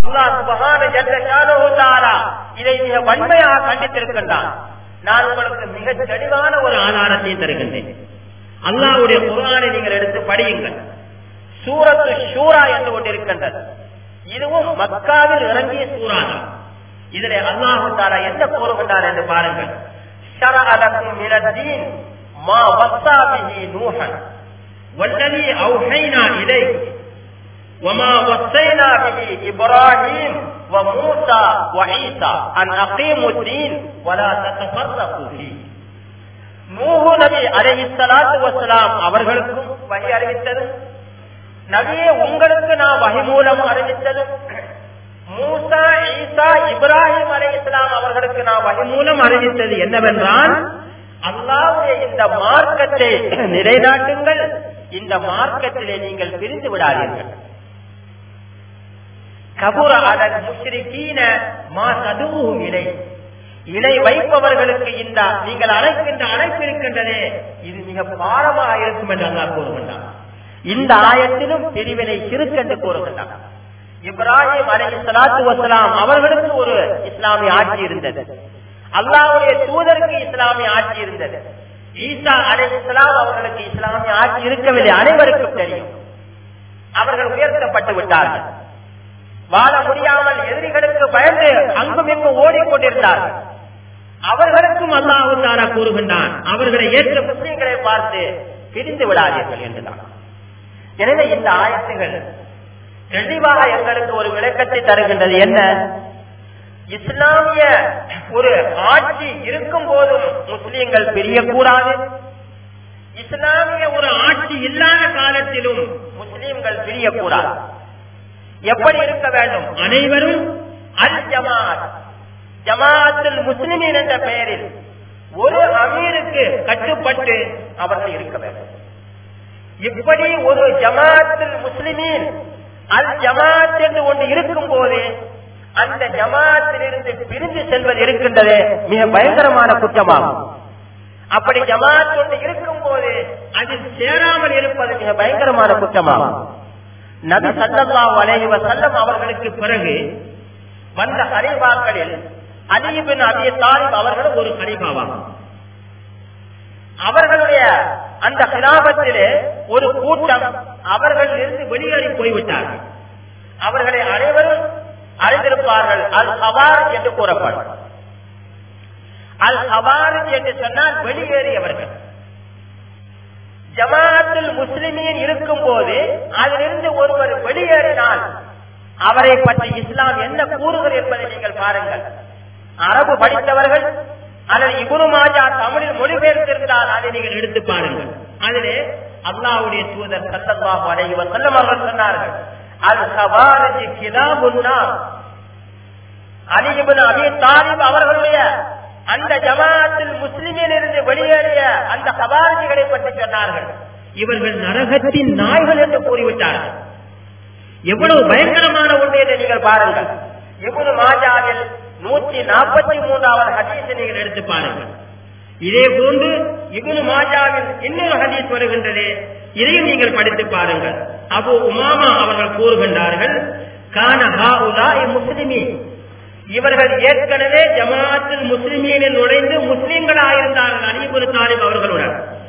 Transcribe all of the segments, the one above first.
அல்லாஹ் சுபஹான ஜல்ல ஷானஹு தஆலா இதை மிக வன்மையாக கண்டித்திருக்கின்றான் நான் உங்களுக்கு மிக தெளிவான ஒரு ஆதாரத்தை தருகின்றேன் அல்லாஹ்வுடைய குர்ஆனை நீங்கள் எடுத்து படியுங்கள் சூரத்து ஷூரா என்று கொண்டிருக்கின்றது இதுவும் மக்காவில் இறங்கிய சூறா தான் இதிலே அல்லாஹு தாலா என்ன கூறுகின்றார் என்று பாருங்கள் شرع لكم من الدين ما وصى به نوحا والذي أوحينا إليك وما وصينا به إبراهيم وموسى وعيسى أن أقيموا الدين ولا تتفرقوا فيه நூஹு நபி அலைஹிஸ்ஸலாத்து வஸ்ஸலாம் அவர்களுக்கும் வழி அறிவித்தது நபியே உங்களுக்கு நான் வகை மூலம் அறிவித்தது மூசா ஈசா இப்ராஹிம் அலை இஸ்லாம் அவர்களுக்கு நான் வகை மூலம் அறிவித்தது என்னவென்றால் அல்லாவுடைய இந்த மார்க்கத்தை நிலைநாட்டுங்கள் இந்த மார்க்கத்திலே நீங்கள் பிரிந்து விடாதீர்கள் கபுர அதன் முஸ்ரிக்கீன மா சதுவும் இலை இணை வைப்பவர்களுக்கு இந்த நீங்கள் அழைக்கின்ற அழைப்பு இருக்கின்றதே இது மிக பாரமாக இருக்கும் என்று அல்லாஹ் கூறுகின்றான் இந்த ஆயத்திலும் பிரிவினை சிறுக்கென்று கூறுகின்றான் இப்ராஹிம் அலி சலாத்து வசலாம் அவர்களுக்கு ஒரு இஸ்லாமிய ஆட்சி இருந்தது அல்லாவுடைய தூதருக்கு இஸ்லாமிய ஆட்சி இருந்தது ஈசா அலி இஸ்லாம் அவர்களுக்கு இஸ்லாமிய ஆட்சி இருக்கவில்லை அனைவருக்கும் தெரியும் அவர்கள் உயர்த்தப்பட்டு விட்டார்கள் வாழ முடியாமல் எதிரிகளுக்கு பயந்து அங்கும் இங்கும் ஓடிக்கொண்டிருந்தார்கள் அவர்களுக்கும் அல்லாஹு தாரா கூறுகின்றான் அவர்களை ஏற்ற முஸ்லீம்களை பார்த்து பிரிந்து விடாதீர்கள் என்றுதான் எனவே இந்த ஆயத்துகள் தெளிவாக எங்களுக்கு ஒரு விளக்கத்தை தருகின்றது என்ன இஸ்லாமிய ஒரு ஆட்சி இருக்கும் போதும் முஸ்லீம்கள் பிரியக்கூடாது இஸ்லாமிய ஒரு ஆட்சி இல்லாத காலத்திலும் முஸ்லீம்கள் பிரியக்கூடாது எப்படி இருக்க வேண்டும் அனைவரும் அல் ஜமாத் ஜமாத்தில் முஸ்லிமின் என்ற பெயரில் ஒரு அமீருக்கு கட்டுப்பட்டு அவர்கள் இருக்க வேண்டும் இப்படி ஒரு ஜமாத்தில் முஸ்லிமின் அல் ஜமாத் என்று ஒன்று இருக்கும் போது அந்த ஜமாத்திலிருந்து பிரிந்து செல்வது இருக்கின்றது மிக பயங்கரமான குற்றமாகும் அப்படி ஜமாத் ஒன்று இருக்கும் போது அதில் சேராமல் இருப்பது மிக பயங்கரமான குற்றமாகும் நபி சல்லல்லாஹு அலைஹி வஸல்லம் அவர்களுக்கு பிறகு வந்த ஹலீஃபாக்களில் அலி பின் அபி தாலிப் அவர்கள் ஒரு ஹலீஃபாவாகும் அவர்களுடைய அந்த கிலாபத்திலே ஒரு கூட்டம் அவர்கள் இருந்து வெளியேறி போய்விட்டார்கள் அவர்களை அனைவரும் அறிந்திருப்பார்கள் அல் ஹவார் என்று கூறப்படும் அல் ஹவார் என்று சொன்னால் வெளியேறியவர்கள் ஜமாத்துல் முஸ்லிமின் இருக்கும் போது அதிலிருந்து ஒருவர் வெளியேறினால் அவரை பற்றி இஸ்லாம் என்ன கூறுகிறது என்பதை நீங்கள் பாருங்கள் அரபு படித்தவர்கள் அல்லது இபுரு மாஜா தமிழில் மொழிபெயர்த்திருந்தால் அதை நீங்கள் எடுத்து பாருங்கள் அதிலே அல்லாவுடைய தூதர் சல்லல்லாஹு அலைஹி வஸல்லம் அவர்கள் சொன்னார்கள் அல் ஹவாரஜி கிதாபுன்னா அலி இப்னு அபி தாலிப் அவர்களுடைய அந்த ஜமாத்தில் முஸ்லிமில் இருந்து வெளியேறிய அந்த சபாரதிகளை பற்றி சொன்னார்கள் இவர்கள் நரகத்தின் நாய்கள் என்று கூறிவிட்டார்கள் எவ்வளவு பயங்கரமான ஒன்று என்று நீங்கள் பாருங்கள் இவ்வளவு மாஜாவில் நூற்றி நாற்பத்தி மூன்றாவது ஹதீஸை நீங்கள் எடுத்து பாருங்கள் இதே போன்று இவனு மாஜாவில் இன்னொரு ஹதீஸ் வருகின்றது இதையும் நீங்கள் படித்து பாருங்கள் அபு உமாமா அவர்கள் கூறுகின்றார்கள் கான ஹாவுலா முஸ்லிமி இவர்கள் ஏற்கனவே ஜமாத்தில் முஸ்லிமீனில் நுழைந்து முஸ்லிம்களாயிருந்தார்கள் அலிபுல் தாலிப் அவர்களுடன்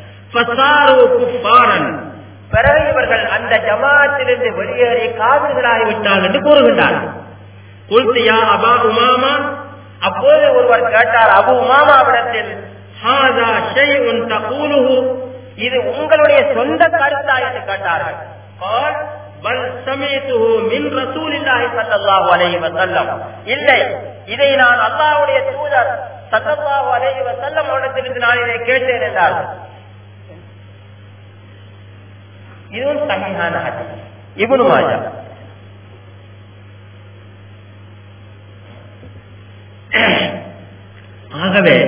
பிறகு இவர்கள் அந்த ஜமாத்திலிருந்து வெளியேறி காவிர்களாகிவிட்டார்கள் என்று கூறுகின்றார்கள் குல்தியா அபா உமாமா அப்போது ஒருவர் கேட்டார் அபு உமாமாவிடத்தில் ஹாதா ஷைஉன் தகூலுஹு இது உங்களுடைய சொந்த கருத்தா என்று கேட்டார்கள் கால் பல் சமீதுஹு மின் ரசூலில்லாஹி ஸல்லல்லாஹு அலைஹி வஸல்லம் இல்லை இதை நான் அல்லாஹ்வுடைய தூதர் ஸல்லல்லாஹு அலைஹி வஸல்லம் அவரிடத்திலிருந்து நான் இதை கேட்டேன் என்றார்கள் இதுவும் சஹீஹான ஹதீஸ் இப்னு மாஜா ஆகவே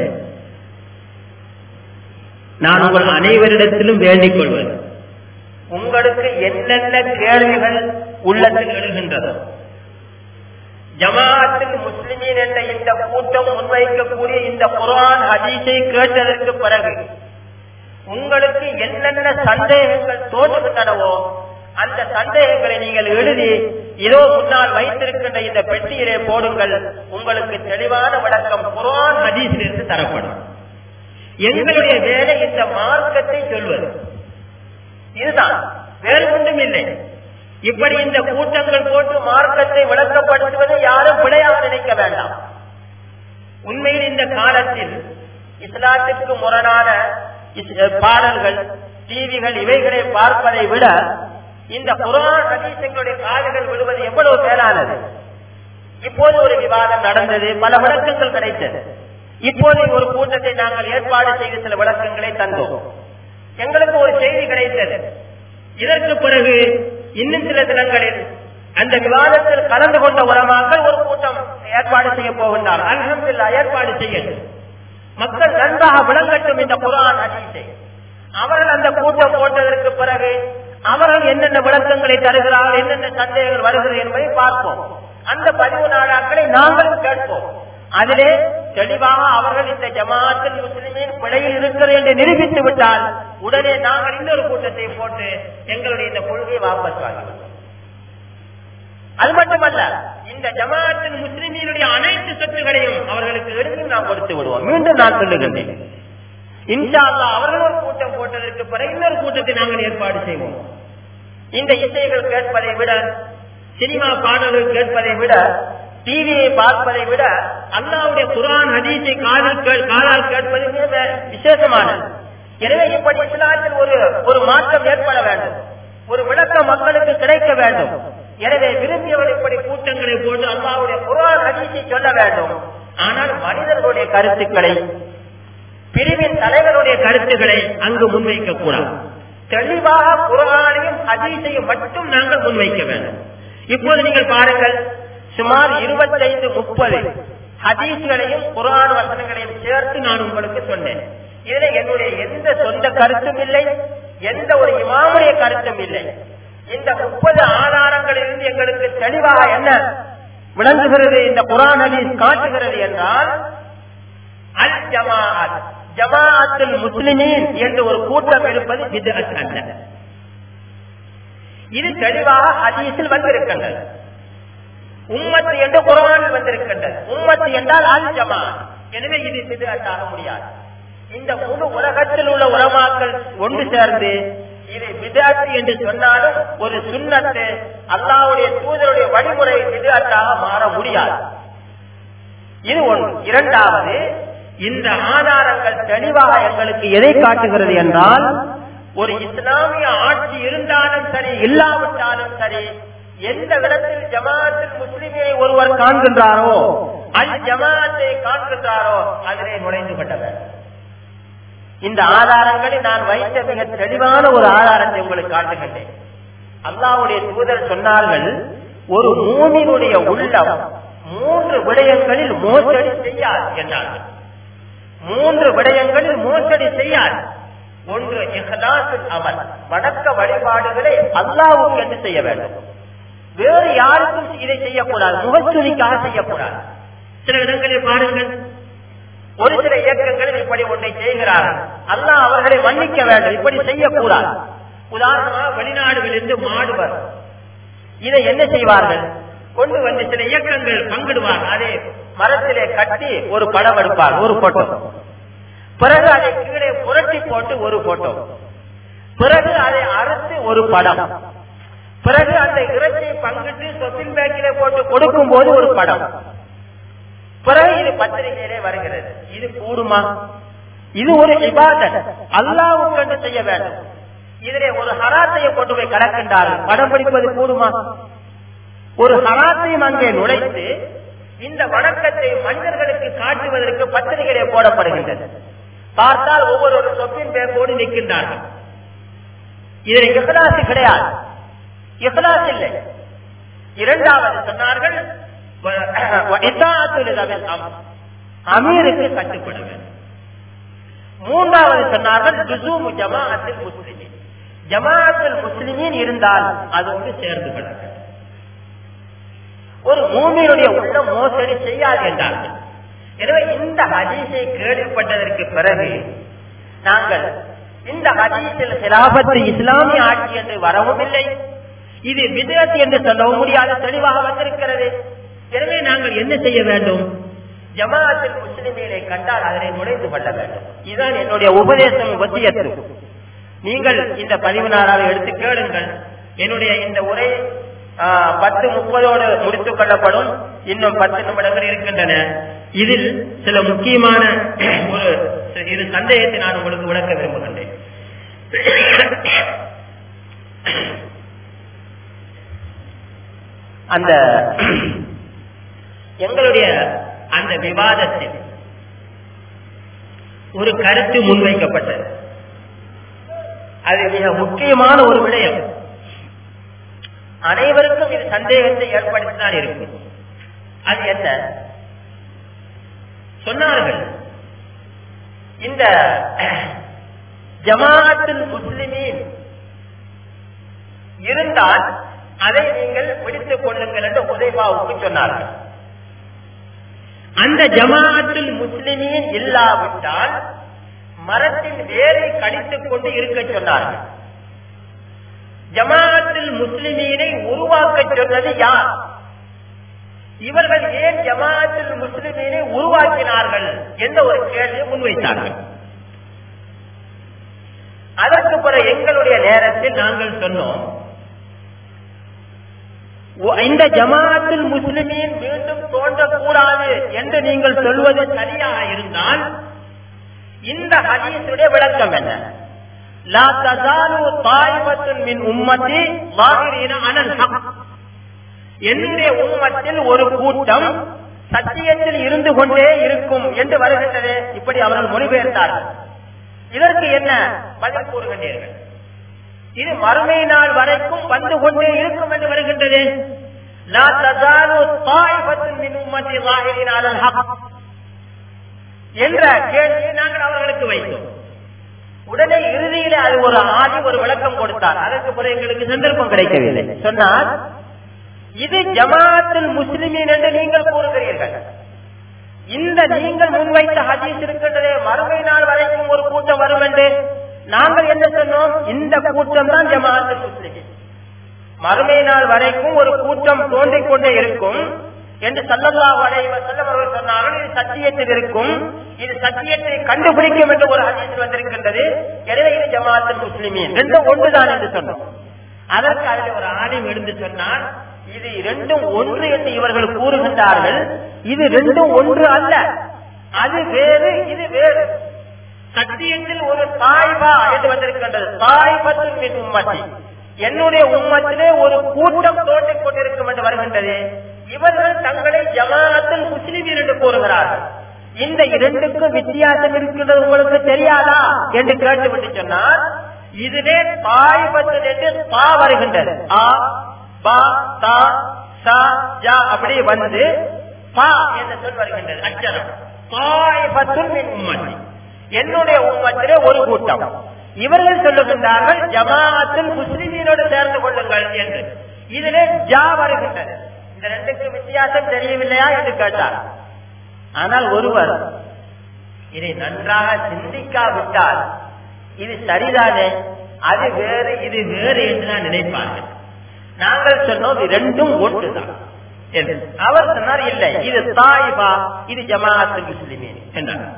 நான் உங்கள் அனைவரிடத்திலும் வேண்டிக் கொள்வது உங்களுக்கு என்னென்ன கேள்விகள் உள்ளத்தில் எழுகின்றதோ ஜமாஅத்தில் முஸ்லிமின் என்ற இந்த கூட்டம் முன்வைக்கக்கூடிய இந்த குரான் ஹதீஸை கேட்டதற்கு பிறகு உங்களுக்கு என்னென்ன சந்தேகங்கள் தோன்றுகின்றனவோ அந்த சந்தேகங்களை நீங்கள் எழுதி இதோ முன்னால் வைத்திருக்கின்ற இந்த பெட்டியிலே போடுங்கள் உங்களுக்கு தெளிவான விளக்கம் குரான் ஹதீஸிலிருந்து தரப்படும் எங்களுடைய வேலை இந்த மார்க்கத்தை சொல்வது இதுதான் வேறு ஒன்றும் இல்லை இப்படி இந்த கூட்டங்கள் போட்டு மார்க்கத்தை விளக்கப்படுத்துவதை யாரும் பிழையாக நினைக்க வேண்டாம் உண்மையில் இந்த காலத்தில் இஸ்லாத்திற்கு முரணான பாடல்கள் டிவிகள் இவைகளை பார்ப்பதை விட இந்த குரான் ஹதீசங்களுடைய காதுகள் விழுவது எவ்வளவு மேலானது இப்போது ஒரு விவாதம் நடந்தது பல விளக்கங்கள் கிடைத்தது இப்போது ஒரு கூட்டத்தை நாங்கள் ஏற்பாடு செய்து சில விளக்கங்களை தந்தோம் எங்களுக்கு ஒரு செய்தி கிடைத்தது இதற்கு பிறகு இன்னும் சில தினங்களில் அந்த விவாதத்தில் கலந்து கொண்ட உலமாக்கள் ஒரு கூட்டம் ஏற்பாடு செய்ய போகின்றார் அல்ஹம்துல்லா ஏற்பாடு செய்யட்டும் மக்கள் நன்றாக விளங்கட்டும் இந்த குரான் ஹதீஸை அவர்கள் அந்த கூட்டம் போட்டதற்கு பிறகு அவர்கள் என்னென்ன விளக்கங்களை தருகிறார்கள் என்னென்ன சந்தேகங்கள் வருகிறது என்பதை பார்ப்போம் அந்த பதிவு நாடாக்களை நாங்களும் கேட்போம் அதிலே தெளிவாக அவர்கள் இந்த ஜமாத்தில் முஸ்லிமின் பிழையில் இருக்கிறது என்று நிரூபித்து விட்டால் உடனே நாங்கள் இன்னொரு கூட்டத்தை போட்டு எங்களுடைய இந்த கொள்கையை வாபஸ் வாங்கிவிட்டோம் அது மட்டுமல்ல இந்த ஜமாத்தின் முஸ்லிமியினுடைய அனைத்து சொத்துகளையும் அவர்களுக்கு எடுத்து நாம் கொடுத்து விடுவோம் மீண்டும் நான் சொல்லுகின்றேன் இன்ஷா அல்லா அவர்கள் ஒரு கூட்டம் போட்டதற்கு பிறகு இன்னொரு கூட்டத்தை நாங்கள் ஏற்பாடு செய்வோம் இந்த இசைகள் கேட்பதை விட சினிமா பாடல்கள் கேட்பதை விட டிவியை பார்ப்பதை விட அல்லாவுடைய குரான் ஹதீஸை காதில் காலால் கேட்பது மிக விசேஷமானது எனவே இப்படி இஸ்லாத்தில் ஒரு ஒரு மாற்றம் ஏற்பட வேண்டும் ஒரு விளக்கம் மக்களுக்கு கிடைக்க வேண்டும் எனவே விரும்பியவர் இப்படி கூட்டங்களை போட்டு அல்லாவுடைய குரான் ஹதீஸை சொல்ல வேண்டும் ஆனால் மனிதர்களுடைய கருத்துக்களை பிரிவின் தலைவருடைய கருத்துக்களை அங்கு முன்வைக்க கூடாது தெளிவாக குரானையும் ஹதீஸையும் மட்டும் நாங்கள் முன்வைக்க வேண்டும் இப்போது நீங்கள் பாருங்கள் சுமார் இருபத்தைந்து முப்பது ஹதீஸ்களையும் குரான் வசனங்களையும் சேர்த்து நான் உங்களுக்கு சொன்னேன் இதுல என்னுடைய எந்த சொந்த கருத்தும் இல்லை எந்த ஒரு இமாமுடைய கருத்தும் இல்லை இந்த முப்பது ஆதாரங்களிலிருந்து எங்களுக்கு தெளிவாக என்ன விளங்குகிறது இந்த குரான் ஹதீஸ் காட்டுகிறது என்றால் அல் ஜமாஅத் ஜமாஅத்துல் முஸ்லிமீன் என்று ஒரு கூட்டம் இருப்பது பிதஅத் அல்ல இது தெளிவாக ஹதீஸில் வந்திருக்கின்றது உம்மத்து என்று குரானில் வந்திருக்கின்றது உம்மத்து என்றால் அல் ஜமா எனவே இது பிதஅத்தாக முடியாது இந்த முழு உலகத்தில் உள்ள உலமாக்கள் ஒன்று சேர்ந்து இது விதாத்து என்று சொன்னாலும் ஒரு சுண்ணத்து அல்லாவுடைய தூதருடைய வழிமுறை விதாத்தாக மாற முடியாது இது ஒன்று இரண்டாவது இந்த ஆதாரங்கள் தெளிவாக எங்களுக்கு எதை காட்டுகிறது என்றால் ஒரு இஸ்லாமிய ஆட்சி இருந்தாலும் சரி இல்லாவிட்டாலும் சரி எந்த இடத்தில் ஜமாத்தில் முஸ்லிமை ஒருவர் காண்கின்றாரோ அல் ஜமாத்தை காண்கின்றாரோ அதிலே நுழைந்து கொண்டவர் இந்த ஆதாரங்களை நான் வைத்த மிக தெளிவான ஒரு ஆதாரத்தை உங்களுக்கு காட்டுகின்றேன் அல்லாவுடைய தூதர் சொன்னார்கள் ஒரு மூமினுடைய உள்ளம் மூன்று விடயங்களில் மோசடி செய்யாது என்றார்கள் மூன்று விடயங்களில் மோசடி செய்யாது ஒன்று இஹ்லாசுல் அமல் வணக்க வழிபாடுகளை அல்லாவுக்கு என்று செய்ய வேண்டும் வேறு யாருக்கும் இதை செய்யக்கூடாது முகச்சுரிக்காக செய்யக்கூடாது சில இடங்களில் பாருங்கள் ஒரு சில இயக்கங்களில் இப்படி ஒன்றை செய்கிறார்கள் அல்லாஹ் அவர்களை மன்னிக்க வேண்டும் இப்படி செய்யக்கூடாது உதாரணமாக வெளிநாடுகளிலிருந்து மாடு வரும் இதை என்ன செய்வார்கள் கொண்டு வந்து சில இயக்கங்கள் பங்கிடுவார்கள் அதை மரத்திலே கட்டி ஒரு படம் எடுப்பார் ஒரு போட்டோ பிறகு அதை கீழே புரட்டி போட்டு ஒரு போட்டோ பிறகு அதை அறுத்து ஒரு படம் பிறகு அந்த இறைச்சியை பங்கிட்டு சொப்பின் பேக்கிலே போட்டு கொடுக்கும் போது ஒரு படம் பிறகு இது பத்திரிகையிலே வருகிறது இது கூடுமா இது ஒரு இபாதத் அல்லாவுக்கு செய்ய வேண்டும் இதிலே ஒரு ஹராத்தையை கொண்டு போய் கலக்கின்றார்கள் படம் பிடிப்பது கூடுமா ஒரு ஹராத்தையும் அங்கே நுழைத்து இந்த வணக்கத்தை மனிதர்களுக்கு காட்டுவதற்கு பத்திரிகையிலே போடப்படுகின்றது பார்த்தால் ஒவ்வொரு சொப்பின் பேப்போடு நிற்கின்றார்கள் இதில் இஹ்லாசு கிடையாது இஹ்லாஸ் இல்லை இரண்டாவது சொன்னார்கள் அமீருக்கு கட்டுப்பட வேண்டும் மூன்றாவது சொன்னார்கள் ஜமாஅத்தில் முஸ்லிமின் ஜமாஅத்தில் முஸ்லிமின் இருந்தால் அதோடு சேர்ந்து கொள்ள வேண்டும் ஒரு மூமியினுடைய உள்ளம் மோசடி செய்யாது என்றார்கள் எனவே இந்த ஹதீஸை கேள்விப்பட்டதற்கு பிறகு நாங்கள் இந்த ஹதீஸில் சிலாபத்து இஸ்லாமிய ஆட்சி என்று வரவும் இல்லை இது விதத் என்று சொல்லவும் முடியாது தெளிவாக வந்திருக்கிறது எனவே நாங்கள் என்ன செய்ய வேண்டும் ஜமாஅத்தில் முஸ்லிமீனை கண்டால் அதனை நுழைந்து கொள்ள வேண்டும் இதுதான் என்னுடைய உபதேசம் வசியத்து நீங்கள் இந்த பதிவு நாளாக எடுத்து கேளுங்கள் என்னுடைய இந்த உரை ஆஹ், பத்து முப்பதோடு முடித்துக் கொள்ளப்படும் இன்னும் பத்து நிமிடங்கள் இருக்கின்றன இதில் சில முக்கியமான ஒரு இரு சந்தேகத்தை நான் உங்களுக்கு விளக்க விரும்புகின்றேன் அந்த எங்களுடைய அந்த விவாதத்தில் ஒரு கருத்து முன்வைக்கப்பட்டது அது மிக முக்கியமான ஒரு விடயம் அனைவருக்கும் இது சந்தேகத்தை ஏற்படுத்திதான் இருக்கும் அது என்ன சொன்னார்கள் இந்த ஜமாஅத்துல் முஸ்லிமீன் இருந்தால் அதை நீங்கள் பிடித்துக் கொள்ளுங்கள் என்று உதய்பாவுக்கு சொன்னார்கள் அந்த ஜமாஅத்துல் முஸ்லிமீன் இல்லாவிட்டால் மரத்தின் வேரை கடித்துக் கொண்டு இருக்க சொன்னார்கள் ஜமாஅத்துல் முஸ்லிமீனை உருவாக்க சொன்னது யார் இவர்கள் ஏன் ஜமாஅத்துல் முஸ்லிமீனை உருவாக்கினார்கள் என்ற ஒரு கேள்வியை முன்வைத்தார்கள் அதற்கு பிறகு எங்களுடைய நேரத்தில் நாங்கள் சொன்னோம் ஒ- இந்த ஜமாஅத்துல் முஸ்லிமீன் மீண்டும் தோன்றக்கூடாது என்று நீங்கள் சொல்வது சரியாக இருந்தால் இந்த ஹதீஸுடைய விளக்கம் என்ன லா தஸாலு தாயிபத்துன் மின் உம்மத்தி ظاهرين على الحق என்னுடைய உம்மத்தில் ஒரு கூட்டம் சத்தியத்தில் இருந்து கொண்டே இருக்கும் என்று வருகின்றது இப்படி அவர்கள் மொழிபெயர்த்தார்கள் இதற்கு என்ன பதில் கூறுகின்றீர்கள் இது மறுமை நாள் வரைக்கும் வந்து கொண்டே இருக்கும் என்று வருகின்றது லா தஸாலு தாயிபத்துன் மின் உம்மத்தி ظاهرين على الحق என்ற கேள்வியை நாங்கள் அவர்களுக்கு வைத்தோம் உடனே இறுதியில அது ஒரு ஆதி ஒரு விளக்கம் கொடுத்தார் அதற்கு பிறகு எங்களுக்கு சந்தர்ப்பம் கிடைக்கவில்லை சொன்னார் இது ஜமாஅத்துல் முஸ்லிமீன் என்று நீங்கள் கூறுகிறீர்கள் இந்த நீங்கள் முன்வைத்த ஹதீஸ் இருக்கின்றதே மறுமை நாள் வரைக்கும் ஒரு கூட்டம் வரும் என்று நாங்கள் என்ன சொன்னோம் இந்த கூட்டம் தான் ஜமாஅத்துல் முஸ்லிமீன் மறுமை நாள் வரைக்கும் ஒரு கூட்டம் தோன்றிக் கொண்டே இருக்கும் என்று சல்லல்லாஹு அலைஹி வஸல்லம் அவர்கள் சொன்னார்கள் இது சத்தியத்தில் இருக்கும் இது சத்தியத்தை கண்டுபிடிக்கும் என்று ஒரு ஹதீஸ் வந்திருக்கின்றது எனவே இது ஜமாஅத்துல் முஸ்லிமீன் ரெண்டும் ஒன்றுதான் என்று சொன்னோம் அதற்கு அதில் ஒரு ஆணையம் எடுத்து சொன்னார் இது இரண்டும் ஒன்று என்று இவர்கள் கூறுகின்றார்கள் இது ரெண்டும் ஒன்று அல்ல அது வேறு இது வேறு சத்தியத்தில் ஒரு தாய்பா என்று வந்திருக்கின்றது தாய்பத்தின் மின் உம்மத்தி என்னுடைய உம்மத்திலே ஒரு கூட்டம் தோன்றிக் கொண்டிருக்கும் என்று வருகின்றது இவர்கள் தங்களை ஜமாஅத்தில் முஸ்லிமீன் என்று கூறுகிறார்கள் இந்த இரண்டுக்கும் வித்தியாசம் இருக்கின்றது உங்களுக்கு தெரியாதா என்று கேட்டுவிட்டு சொன்னார் இதிலே தாய்பத்தில் என்று தா வருகின்றது ஆ பா தா சா ஜா அப்படி வந்து பா என்ற சொல் வருகின்றது அச்சரம் தாய்பத்துல் மின் உம்மத்தி என்னுடைய உம்மத்திலே ஒரு கூட்டம் இவர்கள் சொல்லுகின்றார்கள் ஜமாஅத்தில் முஸ்லிமீனோடு சேர்ந்து கொள்ளுங்கள் என்று இதிலே ஜா வருகின்றது இந்த ரெண்டுக்கு வித்தியாசம் தெரியவில்லையா என்று கேட்டார் ஆனால் ஒருவர் இதை நன்றாக சிந்திக்காவிட்டால் இது சரிதானே அது வேறு இது வேறு என்று நான் நினைப்பார்கள் நாங்கள் சொன்னோம் இது ரெண்டும் ஒன்றுதான் என்று அவர் சொன்னார் இல்லை இது தாய்பா இது ஜமாஅத்து முஸ்லிமீன் என்றார்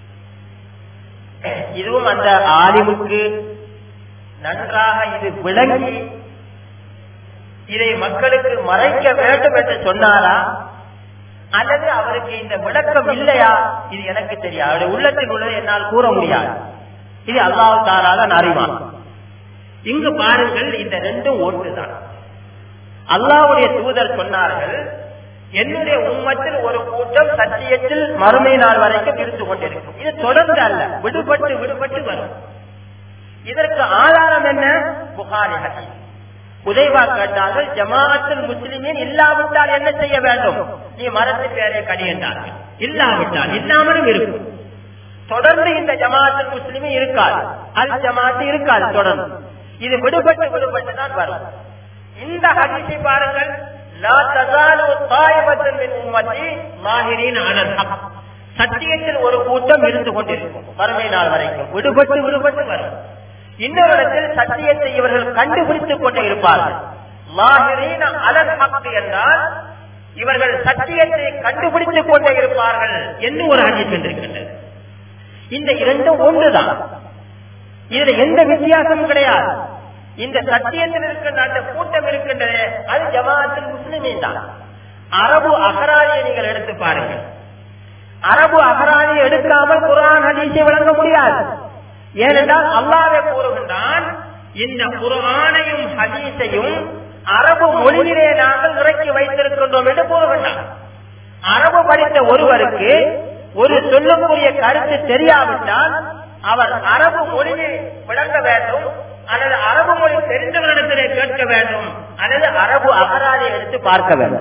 இதுவும் அந்த ஆலிமுக்கு நன்றாக இது விளங்கி இதை மக்களுக்கு மறைக்க வேண்டும் என்று சொன்னாரா அல்லது அவருக்கு இந்த விளக்கம் இல்லையா இது எனக்கு தெரியாது அவருடைய உள்ளத்தில் உள்ளதை என்னால் கூற முடியாது இது அல்லாஹ் தாராத அறிவான் இங்கு பாருங்கள் இந்த ரெண்டும் ஒன்றுதான் அல்லாவுடைய தூதர் சொன்னார்கள் என்னுடைய உம்மத்தில் ஒரு கூட்டம் சத்தியத்தில் மறுமை நாள் வரைக்கும் இருந்து கொண்டிருக்கும் இது தொடர்ந்து அல்ல விடுபட்டு விடுபட்டு வரும் இதற்கு ஆதாரம் என்ன புகாரி ஹதீஸ் உதய்வா கேட்டார்கள் ஜமாஅத்தில் முஸ்லிமின் இல்லாவிட்டால் என்ன செய்ய வேண்டும் நீ மரத்தின் பேரை கடி என்றார்கள் இல்லாவிட்டால் இல்லாமலும் இருக்கும் தொடர்ந்து இந்த ஜமாஅத்தில் முஸ்லிமின் இருக்காது அல் ஜமாஅத்து இருக்காது தொடர்ந்து இது விடுபட்டு விடுபட்டு தான் வரும் இந்த ஹதீஸை பாருங்கள் லா தஸாலு தாயிபத்துன் மின் உம்மத்தி மாஹிரீன் அலல் ஹக் சத்தியத்தில் ஒரு கூட்டம் இருந்து கொண்டிருக்கும் மறுமை நாள் வரைக்கும் விடுபட்டு விடுபட்டு வரும் இன்னொரு இடத்தில் சத்தியத்தை இவர்கள் கண்டுபிடித்துக் கொண்டே இருப்பார்கள் லாஹிரீன அலல் ஹக் என்றால் இவர்கள் சத்தியத்தை கண்டுபிடித்துக் கொண்டே இருப்பார்கள் என்று ஒரு ஹதீஸ் வந்திருக்கின்றது இந்த இரண்டும் ஒன்றுதான் இதுல எந்த வித்தியாசமும் கிடையாது இந்த சத்தியத்தில் இருக்கின்ற அந்த கூட்டம் இருக்கின்றது அது ஜமாத்தில் முஸ்லிமீன் தான் அரபு அகராதியை நீங்கள் எடுத்து பாருங்கள் அரபு அகராதியை எடுக்காமல் குரான் ஹதீஸை வழங்க முடியாது ஏனென்றால் அல்லாவே கூறுகின்றான் இந்த குரானையும் ஹதீஸையும் அரபு மொழியிலே நாங்கள் இறக்கி வைத்திருக்கின்றோம் என்று கூறுகின்றான் அரபு படித்த ஒருவருக்கு ஒரு சொல்லக்கூடிய கருத்து தெரியாவிட்டால் அவர் அரபு மொழியை விளங்க வேண்டும் அல்லது அரபு மொழி தெரிந்தவரிடத்திலே கேட்க வேண்டும் அல்லது அரபு அகராதியை எடுத்து பார்க்க வேண்டும்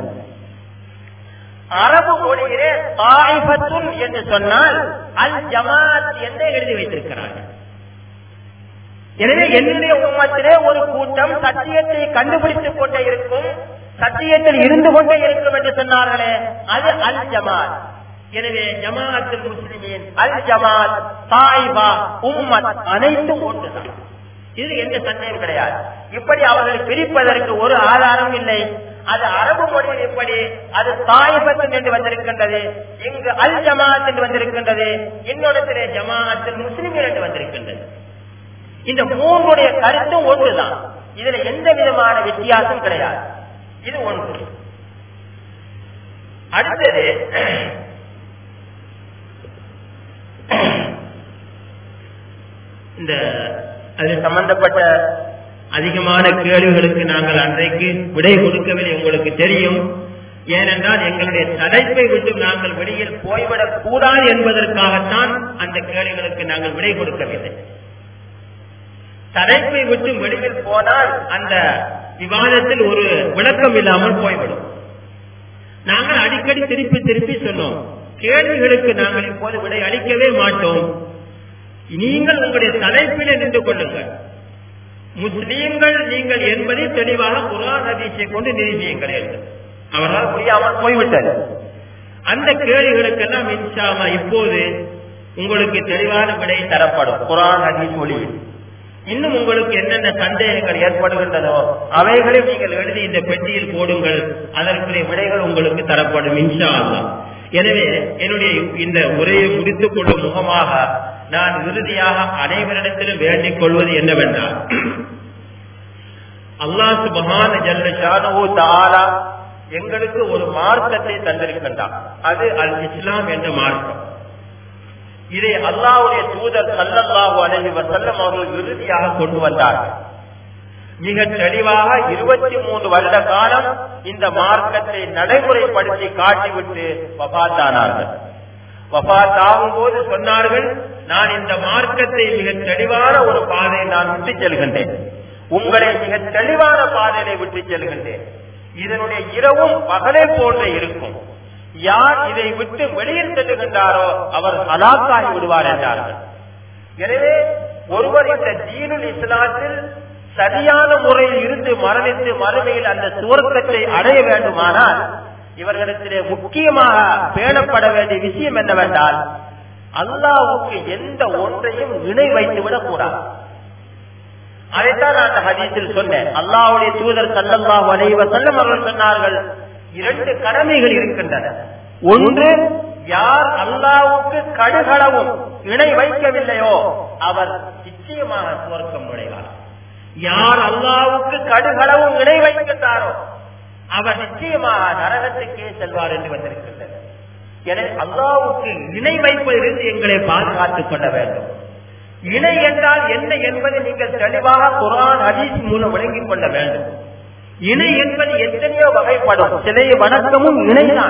அரபு மொழியிலே தாய்பத்துன் என்று சொன்னால் அல் ஜமாத் என்றே எழுதி வைத்திருக்கிறார்கள் எனவே என்னுடைய உம்மத்திலே ஒரு கூட்டம் சத்தியத்தை கண்டுபிடித்துக் கொண்டே இருக்கும் சத்தியத்தில் இருந்து கொண்டே இருக்கும் என்று சொன்னார்களே அது அல் ஜமாத் எனவே ஜமாஅத்துல் முஸ்லிமீன் அல் ஜமாத் தாய்பா உம்மத் அனைத்தும் ஒன்றுதான் இது எந்த சந்தேகம் கிடையாது இப்படி அவர்களை பிரிப்பதற்கு ஒரு ஆதாரம் இல்லை அது அரபு மொழியில் எப்படி அது தாயபத்தன் என்று வந்திருக்கின்றது இங்கு அல் ஜமாத் என்று வந்திருக்கின்றது இன்னொருத்திலே ஜமாஅத்தில் முஸ்லிம்கள் என்று வந்திருக்கின்றது இந்த மூன்றுடைய கருத்தும் ஒன்றுதான் இதுல எந்த விதமான வித்தியாசம் கிடையாது இது ஒன்று அடுத்தது இந்த அது சம்பந்தப்பட்ட அதிகமான கேள்விகளுக்கு நாங்கள் அன்றைக்கு விடை கொடுக்கவில்லை உங்களுக்கு தெரியும் ஏனென்றால் எங்களுடைய தலைப்பை விட்டு நாங்கள் வெளியில் போய்விடக் கூடாது என்பதற்காகத்தான் அந்த கேள்விகளுக்கு நாங்கள் விடை கொடுக்கவில்லை தலைப்பை விட்டு வெளியில் போனால் அந்த விவாதத்தில் ஒரு விளக்கம் இல்லாமல் போய்விடும் நாங்கள் அடிக்கடி திருப்பி திருப்பி சொன்னோம் கேள்விகளுக்கு நாங்கள் இப்போது விடை அளிக்கவே மாட்டோம் நீங்கள் உங்களுடைய தலைப்பிலே நின்று கொள்ளுங்கள் முஸ்லீம்கள் நீங்கள் என்பதை தெளிவாக குரான் ஹதீஸை கொண்டு நிரூபியுங்கள் என்று அவரால் முடியாமல் போய்விட்டது அந்த கேள்விகளுக்கெல்லாம் இன்ஷாமா இப்போது உங்களுக்கு தெளிவான விடை தரப்படும் குரான் ஹதீஸ் மொழியில் இன்னும் உங்களுக்கு என்னென்ன சந்தேகங்கள் ஏற்படுகின்றதோ அவைகளை நீங்கள் எழுதி இந்த பெட்டியில் போடுங்கள் அதற்குரிய விடைகள் உங்களுக்கு தரப்படும் இன்ஷா அல்லா எனவே என்னுடைய இந்த உரையை முடித்துக் கொள்ளும் முகமாக நான் இறுதியாக அனைவரிடத்திலும் வேண்டிக் கொள்வது என்னவென்றால் அல்லாஹ் சுபஹான ஜல்ல ஷானஹு தஆலா எங்களுக்கு ஒரு மார்க்கத்தை தந்திருக்கின்றார் அது அல் இஸ்லாம் என்ற மார்க்கம் இதை அல்லாஹ்வுடைய தூதர் ஸல்லல்லாஹு அலைஹி வஸல்லம் அவர்கள் இறுதியாக கொண்டு வந்தார்கள் மிக தெளிவாக இருபத்தி மூன்று வருட காலம் இந்த மார்க்கத்தை நடைமுறைப்படுத்தி காட்டிவிட்டு வபாத்தானார்கள் வபாத் ஆகும் போது சொன்னார்கள் நான் இந்த மார்க்கத்தை மிக தெளிவான ஒரு பாதையை நான் விட்டு செல்கின்றேன் உங்களை மிக தெளிவான பாதையை விட்டு செல்கின்றேன் இதனுடைய இரவும் பகலே போன்ற இருக்கும் யார் இதை விட்டு வெளியில் செல்லுகின்றாரோ அவர் ஹலாக்காகி விடுவார் என்றார்கள் எனவே ஒருவர் இந்த தீனுல் இஸ்லாத்தில் சரியான முறையில் இருந்து மரணித்து மறுமையில் அந்த சுவர்க்கத்தை அடைய வேண்டுமானால் இவர்களிடத்திலே முக்கியமாக பேணப்பட வேண்டிய விஷயம் என்னவென்றால் அல்லாவுக்கு எந்த ஒன்றையும் இணை வைத்து விடக் கூடாது அதைத்தான் நான் அந்த ஹதீஸில் சொன்னேன் அல்லாவுடைய தூதர் சல்லல்லாஹு அலைஹி வஸல்லம் அவர்கள் சொன்னார்கள் இரண்டு கடமைகள் இருக்கின்றன ஒன்று யார் அல்லாவுக்கு கடுகளவும் இணை வைக்கவில்லையோ அவர் நிச்சயமாக சுவர்க்கம் நுழைவார் யார் அல்லாவுக்கு கடுகளவும் இணை வைக்கின்றாரோ அவர் நிச்சயமாக நரகத்துக்கே செல்வார் என்று வந்திருக்கின்றது எனவே அல்லாவுக்கு இணை வைப்பதிலிருந்து எங்களை பாதுகாத்துக் கொள்ள வேண்டும் இணை என்றால் என்ன என்பதை நீங்கள் தெளிவாக குரான் ஹதீஸ் மூலம் விளங்கிக் கொள்ள வேண்டும் இணை என்பது எத்தனையோ வகைப்படும் சிலை வணக்கமும் இணைதான்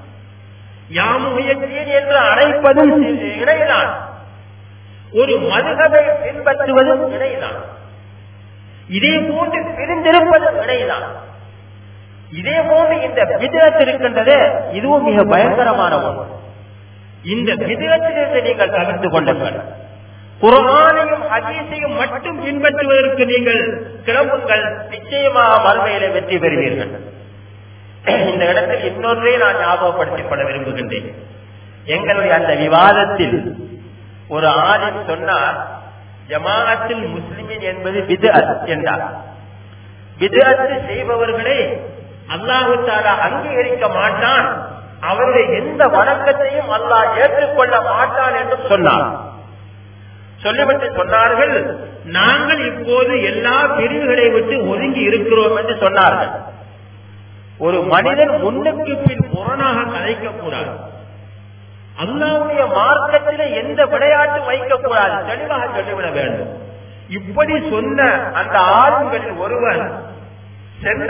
யாமுயற்சியன் என்று அழைப்பதும் இணைதான் ஒரு மதுகவை பின்பற்றுவதும் இணைதான் இதே போன்று பிரிந்திருப்பதும் இணைதான் இதே போன்று இந்த விதத்து இருக்கின்றது இதுவும் மிக பயங்கரமான ஒன்று இந்த விதத்திலிருந்து நீங்கள் தவிர்த்து கொள்ளுங்கள் குரானையும் ஹதீஸையும் மட்டும் பின்பற்றுவதற்கு நீங்கள் கிளம்புங்கள் நிச்சயமாக மறுமையில வெற்றி பெறுவீர்கள் இந்த இடத்தில் இன்னொன்றே நான் ஞாபகப்படுத்திக் கொள்ள விரும்புகின்றேன் எங்களுடைய அந்த விவாதத்தில் ஒரு ஆலிம் சொன்னார் ஜமாஅத்தில் முஸ்லிமின் என்பது விது என்றார் விதத்து செய்பவர்களை அல்லாஹு தாலா அங்கீகரிக்க மாட்டான் அவருடைய எந்த வணக்கத்தையும் அல்லாஹ் ஏற்றுக்கொள்ள மாட்டான் என்று சொன்னார் சொல்லிவிட்டு சொன்னார்கள் நாங்கள் இப்போது எல்லா பிரிவுகளை விட்டு ஒதுங்கி இருக்கிறோம் என்று சொன்னார்கள் ஒரு மனிதன் முன்னுக்கு பின் புறனாக கதைக்க கூடாது அல்லாவுடைய மார்க்கத்திலே எந்த விளையாட்டு வைக்கக்கூடாது தெளிவாக சொல்லிவிட வேண்டும் இப்படி சொன்ன அந்த ஆளுங்களில் ஒருவன் சென்ற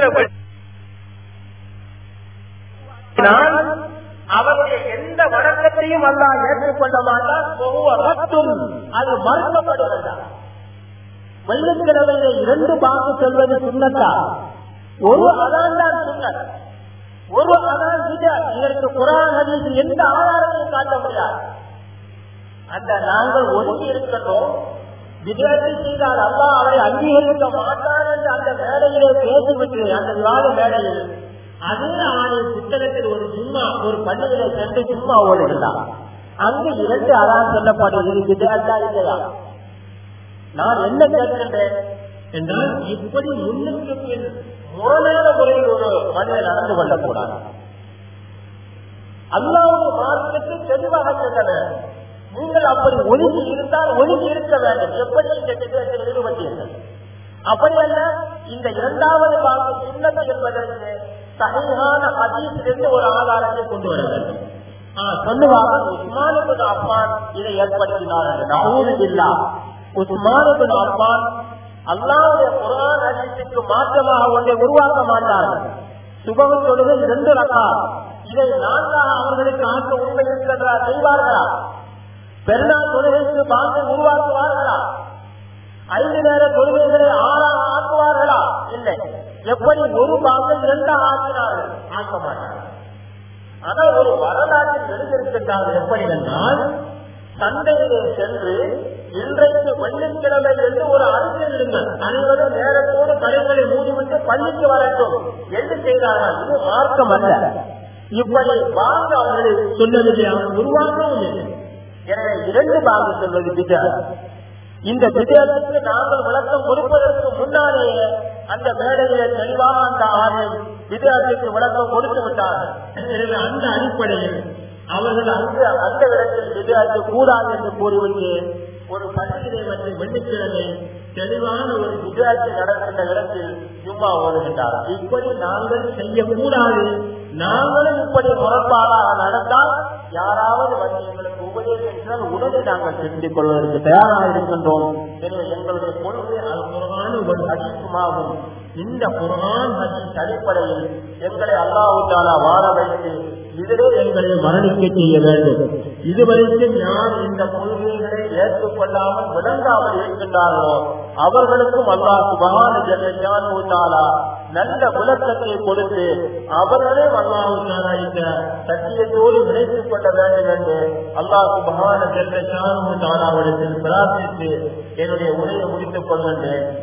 அவருடைய எந்த வணக்கத்தையும் அல்லா ஏற்றுக்கொள்ள மாட்டான் ஒவ்வொருத்தும் அது மறுக்கப்படுவதா வெள்ளிக்கிழமையில இரண்டு பாக்கு சொல்வது சுண்ணத்தா ஒரு அதான் தான் சுண்ணத் ஒரு அதான் இதற்கு குரான் ஹதீஸ் எந்த ஆதாரத்தையும் காட்ட முடியாது அந்த நாங்கள் ஒதுங்கி இருக்கின்றோம் விதத்தை செய்தால் அல்லா அவரை அங்கீகரிக்க மாட்டார் என்று அந்த மேடையிலே பேசிவிட்டு அந்த விவாத மேடையில் அதே ஆணை புத்தகத்தில் ஒரு சும்மா ஒரு பள்ளியில சென்று சும்மா ஓடுகிறார் அங்கு இரண்டு அதான் சொல்லப்படுகிறது விதத்தா இல்லையா நான் என்ன கேட்கின்றேன் என்றால் இப்படி முன்னுக்கு பின் முறையான முறையில் ஒரு மனிதன் நடந்து கொள்ளக்கூடாது அல்லாவுடைய மார்க்கத்தை தெளிவாக சொல்ல நீங்கள் அப்படி ஒழுங்கி இருந்தால் ஒழுங்கி இருக்க வேண்டும் எப்படி இந்த திட்டத்தில் ஈடுபட்டீர்கள் அப்படி அல்ல இந்த இரண்டாவது பாகம் சுண்ணத்து என்பதற்கு சகையான அதிசிலிருந்து ஒரு ஆதாரத்தை கொண்டு வர வேண்டும் சொல்லுவாங்க உஸ்மானுக்கு அப்பான் இதை ஏற்படுத்தினார் நகூது இல்லா உஸ்மானுக்கு அப்பான் அல்லாவுடைய குரான் அதிசயத்துக்கு மாற்றமாக ஒன்றை உருவாக்க மாட்டார்கள் சுபம் தொழுகை இரண்டு ரகா இதை நான்காக அவர்களுக்கு ஆக்க உண்மை இருக்கின்றா செய்வார்களா பெருநாள் தொழுகைக்கு பாங்கை உருவாக்குவார்களா ஐந்து நேர தொழுகைகளை ஆறாக ஆக்குவார்களா இல்லை எப்படி ஒரு பாங்கை இரண்டாக ஆக்கினார்கள் ஆக்க மாட்டார்கள் ஆனால் ஒரு வரலாற்றில் எழுதியிருக்கின்றார்கள் எப்படி என்றால் சந்தையிலே சென்று இன்றைக்கு வெள்ளிக்கிழமை என்று ஒரு அறிக்கையிடுங்கள் அனைவரும் நேரத்தோடு கடைகளை மூடிவிட்டு பள்ளிக்கு வரட்டும் என்று செய்தார்கள் இது மார்க்கம் அல்ல இப்படி வாங்க அவர்கள் சொன்னதில்லை அவர் உருவாக்கவும் இல்லை எனவே இரண்டு பாங்கு சொல்வது விஜயம் இந்த விஜயத்துக்கு நாங்கள் விளக்கம் கொடுப்பதற்கு முன்னாலேயே அந்த மேடையில தெளிவாக அந்த ஆணை விஜயத்துக்கு விளக்கம் கொடுத்து விட்டார்கள் எனவே அந்த அடிப்படையில் அவர்கள் அங்கு அந்த இடத்தில் விஜயாத்து கூடாது என்று கூறிவிட்டு ஒரு பண்டிகை மற்றும் வெள்ளிக்கிழமை தெளிவான ஒரு விஜயாத்து நடக்கின்ற இடத்தில் சும்மா ஓடுகின்றார் இப்படி நாங்கள் செய்யக்கூடாது நாங்களும் இப்படி முரண்பாடாக நடந்தால் யாராவது வந்து எங்களுக்கு உபதேசித்தால் உடனே நாங்கள் தெரிந்து கொள்வதற்கு தயாராக இருக்கின்றோம் எனவே எங்களுடைய கொள்கை அது குரான ஒரு அதிகமாகும் இந்த குரான் ஹதீஸ் அடிப்படையில் எங்களை அல்லாஹாலா வாழ வைத்து இதிலே எங்களை மரணிக்க செய்ய வேண்டும் இதுவரைக்கும் யார் இந்த கொள்கைகளை ஏற்றுக்கொள்ளாமல் விளங்காமல் இருக்கின்றார்களோ அவர்களுக்கும் அல்லாஹ் சுபகான ஜெல்லாலா நல்ல விளக்கத்தை கொடுத்து அவர்களே அல்லாஹாலா இந்த சத்தியத்தோடு இணைத்துக் கொள்ள வேண்டும் என்று அல்லாஹ் சுபகான ஜெல்லாலா அவரிடத்தில் பிரார்த்தித்து என்னுடைய உரையை முடித்துக் கொள்கின்றேன்